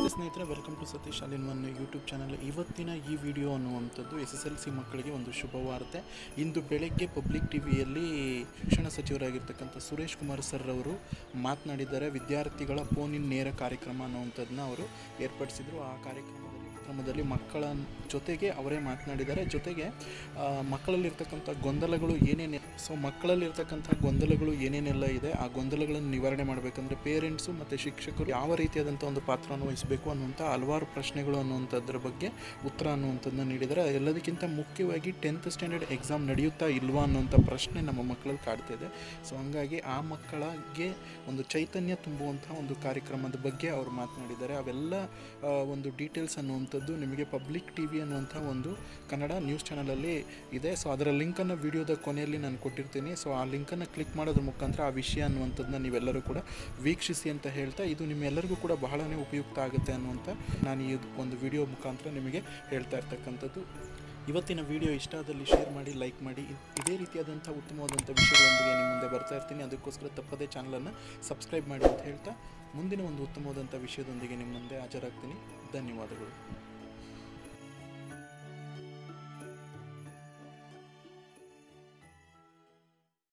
ಸ್ನೇಹಿತರೆ welcome to Satish all in one YouTube channel ಇವತ್ತಿನ ಈ ವಿಡಿಯೋ ಅನ್ನುವಂಥದ್ದು ಎಸ್ ಎಸ್ ಎಲ್ ಸಿ ಮಕ್ಕಳಿಗೆ ಒಂದು ಶುಭವಾರ್ತೆ ಇಂದು ಬೆಳಗ್ಗೆ ಪಬ್ಲಿಕ್ ಟಿವಿಯಲ್ಲಿ ಶಿಕ್ಷಣ ಸಚಿವರಾಗಿರ್ತಕ್ಕಂಥ ಸುರೇಶ್ ಕುಮಾರ್ ಸರ್ ಅವರು ಮಾತನಾಡಿದ್ದಾರೆ ವಿದ್ಯಾರ್ಥಿಗಳ ಫೋನ್ ಇನ್ ನೇರ ಕಾರ್ಯಕ್ರಮ ಅನ್ನುವಂಥದ್ದನ್ನ ಅವರು ಏರ್ಪಡಿಸಿದರು ಆ ಕಾರ್ಯಕ್ರಮದಲ್ಲಿ ಕಾರ್ಯಕ್ರಮದಲ್ಲಿ ಮಕ್ಕಳ ಜೊತೆಗೆ ಅವರೇ ಮಾತನಾಡಿದ್ದಾರೆ ಜೊತೆಗೆ ಆ, ಮಕ್ಕಳಲ್ಲಿರ್ತಕ್ಕಂಥ ಗೊಂದಲಗಳು ಏನೇನೆ ಸೊ ಮಕ್ಕಳಲ್ಲಿರ್ತಕ್ಕಂಥ ಗೊಂದಲಗಳು ಏನೇನೆಲ್ಲ ಇದೆ ಆ ಗೊಂದಲಗಳನ್ನು ನಿವಾರಣೆ ಮಾಡಬೇಕಂದ್ರೆ ಪೇರೆಂಟ್ಸು ಮತ್ತು ಶಿಕ್ಷಕರು ಯಾವ ರೀತಿಯಾದಂಥ ಒಂದು ಪಾತ್ರವನ್ನು ವಹಿಸಬೇಕು ಅನ್ನುವಂಥ ಹಲವಾರು ಪ್ರಶ್ನೆಗಳು ಅನ್ನುವಂಥದ್ರ ಬಗ್ಗೆ ಉತ್ತರ ಅನ್ನುವಂಥದ್ದನ್ನ ನೀಡಿದ್ದಾರೆ ಎಲ್ಲದಕ್ಕಿಂತ ಮುಖ್ಯವಾಗಿ ಟೆಂತ್ ಸ್ಟ್ಯಾಂಡರ್ಡ್ ಎಕ್ಸಾಮ್ ನಡೆಯುತ್ತಾ ಇಲ್ವಾ ಅನ್ನುವಂಥ ಪ್ರಶ್ನೆ ನಮ್ಮ ಮಕ್ಕಳಲ್ಲಿ ಕಾಡ್ತಾ ಇದೆ ಸೊ ಹಂಗಾಗಿ ಆ ಮಕ್ಕಳಿಗೆ ಒಂದು ಚೈತನ್ಯ ತುಂಬುವಂಥ ಒಂದು ಕಾರ್ಯಕ್ರಮದ ಬಗ್ಗೆ ಅವರು ಮಾತನಾಡಿದ್ದಾರೆ ಅವೆಲ್ಲ ಆ, ಒಂದು ಡೀಟೇಲ್ಸ್ ಅನ್ನುವಂಥದ್ದು ನಿಮಗೆ ಪಬ್ಲಿಕ್ ಟಿ ವಿ ಅನ್ನುವಂಥ ಒಂದು ಕನ್ನಡ ನ್ಯೂಸ್ ಚಾನಲಲ್ಲಿ ಇದೆ ಸೊ ಅದರ ಲಿಂಕನ್ನು ವಿಡಿಯೋದ ಕೊನೆಯಲ್ಲಿ ನಾನು ಕೊಟ್ಟಿರ್ತೀನಿ ಸೊ ಆ ಲಿಂಕನ್ನು ಕ್ಲಿಕ್ ಮಾಡೋದ್ರ ಮುಖಾಂತರ ಆ ವಿಷಯ ಅನ್ನುವಂಥದ್ದನ್ನ ನೀವೆಲ್ಲರೂ ಕೂಡ ವೀಕ್ಷಿಸಿ ಅಂತ ಹೇಳ್ತಾ ಇದು ನಿಮ್ಮೆಲ್ಲರಿಗೂ ಕೂಡ ಬಹಳನೇ ಉಪಯುಕ್ತ ಆಗುತ್ತೆ ಅನ್ನುವಂಥ ನಾನು ಈ ಒಂದು ವಿಡಿಯೋ ಮುಖಾಂತರ ನಿಮಗೆ ಹೇಳ್ತಾ ಇರ್ತಕ್ಕಂಥದ್ದು ಇವತ್ತಿನ ವಿಡಿಯೋ ಇಷ್ಟ ಆದಲ್ಲಿ ಶೇರ್ ಮಾಡಿ ಲೈಕ್ ಮಾಡಿ ಇ- ಇದೇ ರೀತಿಯಾದಂಥ ಉತ್ತಮವಾದಂಥ ವಿಷಯಗಳೊಂದಿಗೆ ನಿಮ್ಮ ಮುಂದೆ ಬರ್ತಾ ಇರ್ತೀನಿ ಅದಕ್ಕೋಸ್ಕರ ತಪ್ಪದೇ ಚಾನಲನ್ನು ಸಬ್ಸ್ಕ್ರೈಬ್ ಮಾಡಿ ಅಂತ ಹೇಳ್ತಾ ಮುಂದಿನ ಒಂದು ಉತ್ತಮವಾದಂಥ ವಿಷಯದೊಂದಿಗೆ ನಿಮ್ಮ ಮುಂದೆ ಹಾಜರಾಗ್ತೀನಿ ಧನ್ಯವಾದಗಳು